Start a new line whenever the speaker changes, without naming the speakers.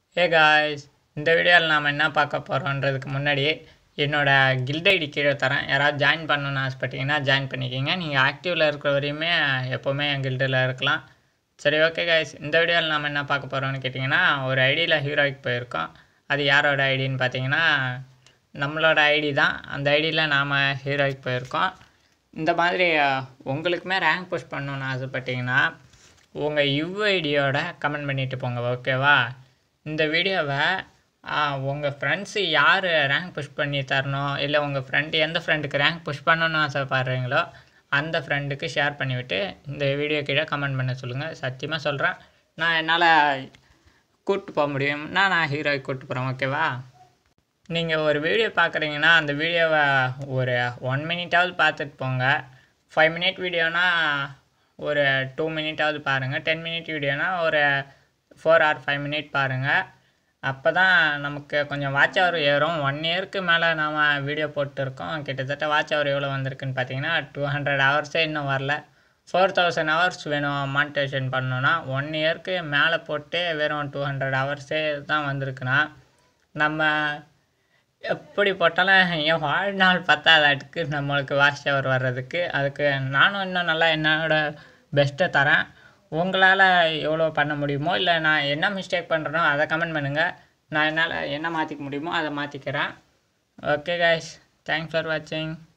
hey guys இந்த வீடியோவில் நாம் என்ன பார்க்க போகிறோன்றதுக்கு முன்னாடி என்னோட கில்ட் ஐடி கீழே தரேன் யாராவது ஜாயின் பண்ணணும்னு ஆசைப்பட்டீங்கன்னா ஜாயின் பண்ணிக்கிங்க நீங்கள் ஆக்டிவில் இருக்கிற வரையுமே எப்போவுமே என் கில்டில் இருக்கலாம் சரி ஓகே காய்ஸ் இந்த வீடியோவில் நாம் என்ன பார்க்க போகிறோம்னு கேட்டிங்கன்னா ஒரு ஐடியில் ஹீரோய்க்கு போயிருக்கோம் அது யாரோட ஐடின்னு பார்த்தீங்கன்னா நம்மளோட ஐடி தான் அந்த ஐடியில் நாம் ஹீரோய்க்கு போயிருக்கோம் இந்த மாதிரி அஹ், உங்களுக்குமே ரேங்க் புஷ் பண்ணணுன்னு ஆசைப்பட்டீங்கன்னா உங்கள் யூஐடியோட கமெண்ட் பண்ணிட்டு போங்க ஓகேவா இந்த வீடியோவை உங்கள் ஃப்ரெண்ட்ஸு யார் ரேங்க் புஷ் பண்ணி தரணும் இல்லை உங்கள் ஃப்ரெண்டு எந்த ஃப்ரெண்டுக்கு ரேங்க் புஷ் பண்ணணும்னு ஆசைப்படுறீங்களோ அந்த ஃப்ரெண்டுக்கு ஷேர் பண்ணிவிட்டு இந்த வீடியோ கீழே கமெண்ட் பண்ண சொல்லுங்கள் சத்தியமாக சொல்கிறேன் நான் என்னால் கூப்பிட்டு போக முடியும்னா நான் ஹீரோய்க்கு கூப்பிட்டு போகிறேன் ஓகேவா நீங்கள் ஒரு வீடியோ பார்க்குறீங்கன்னா அந்த வீடியோவை ஒரு ஒன் மினிட்டாவது பார்த்துட்டு போங்க ஃபைவ் மினிட் வீடியோனா ஒரு டூ மினிட்டாவது பாருங்கள் டென் மினிட் வீடியோனா ஒரு ஃபோர் ஆர் ஃபைவ் மினிட் பாருங்கள் அப்போ தான் நமக்கு கொஞ்சம் வாட்ச் ஹவர் ஏறும் ஒன் இயருக்கு மேலே நாம் வீடியோ போட்டுருக்கோம் கிட்டத்தட்ட வாட்ச் ஹவர் எவ்வளோ வந்திருக்குன்னு பார்த்தீங்கன்னா டூ ஹண்ட்ரட் ஹவர்ஸே இன்னும் வரல ஃபோர் தௌசண்ட் ஹவர்ஸ் வேணும் மானிட்டேஷன் பண்ணணுன்னா ஒன் இயருக்கு மேலே போட்டு வெறும் டூ ஹண்ட்ரட் ஹவர்ஸே தான் வந்திருக்குண்ணா நம்ம எப்படி போட்டாலும் என் வாழ்நாள் பத்தாதாட்டுக்கு நம்மளுக்கு வாட்ச் ஹவர் வர்றதுக்கு அதுக்கு நானும் இன்னும் நல்லா என்னோட பெஸ்ட்டை தரேன் உங்களால் எவ்வளோ பண்ண முடியுமோ இல்லை நான் என்ன மிஸ்டேக் பண்ணுறேனோ அதை கமெண்ட் பண்ணுங்கள் நான் என்னால் என்ன மாற்றிக்க முடியுமோ அதை மாற்றிக்கிறேன் ஓகே கைஸ் தேங்க்ஸ் ஃபார் வாட்சிங்